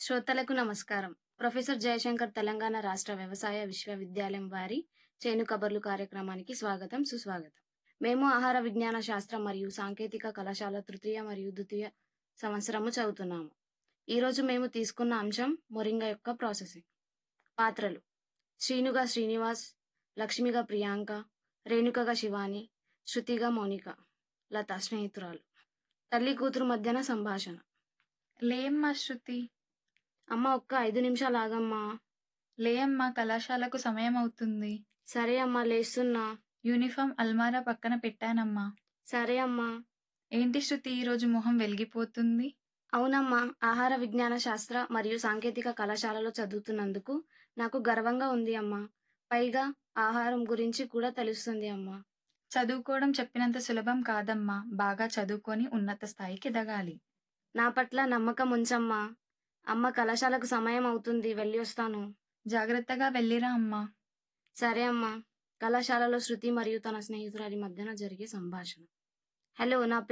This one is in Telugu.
శ్రోతలకు నమస్కారం. ప్రొఫెసర్ జయశంకర్ తెలంగాణ రాష్ట్ర వ్యవసాయ విశ్వవిద్యాలయం వారి చేను కబుర్లు కార్యక్రమానికి స్వాగతం, సుస్వాగతం. మేము ఆహార విజ్ఞాన శాస్త్రం మరియు సాంకేతిక కళాశాల తృతీయ మరియు ద్వితీయ సంవత్సరము చదువుతున్నాము. ఈరోజు మేము తీసుకున్న అంశం మొరింగ యొక్క ప్రాసెసింగ్. పాత్రలు శ్రీనుగా శ్రీనివాస్, లక్ష్మిగా ప్రియాంక, రేణుకగా శివాని, శృతిగా మౌనిక, లత స్నేహితురాలు. తల్లి కూతురు మధ్యన సంభాషణ. లేమ్మా శృతి అమ్మ ఒక్క ఐదు నిమిషాలు ఆగమ్మా. లేమ్మా కళాశాలకు సమయం అవుతుంది సరే అమ్మా లేస్తున్నా. యూనిఫామ్ అల్మారా పక్కన పెట్టానమ్మా సరే అమ్మా. ఏంటి శృతి ఈరోజు మొహం వెలిగిపోతుంది అవునమ్మా ఆహార విజ్ఞాన శాస్త్ర మరియు సాంకేతిక కళాశాలలో చదువుతున్నందుకు నాకు గర్వంగా ఉంది అమ్మా. పైగా ఆహారం గురించి కూడా తెలుస్తుంది అమ్మా. చదువుకోవడం చెప్పినంత సులభం కాదమ్మా బాగా చదువుకొని ఉన్నత స్థాయికి ఎదగాలి నా పట్ల నమ్మకం ఉంచమ్మా. అమ్మ కళాశాలకు సమయం అవుతుంది వెళ్ళి వస్తాను. జాగ్రత్తగా వెళ్ళిరా అమ్మా సరే అమ్మా. కళాశాలలో శృతి మరియు తన స్నేహితురాలి మధ్యన జరిగే సంభాషణ. హలో నా పేరు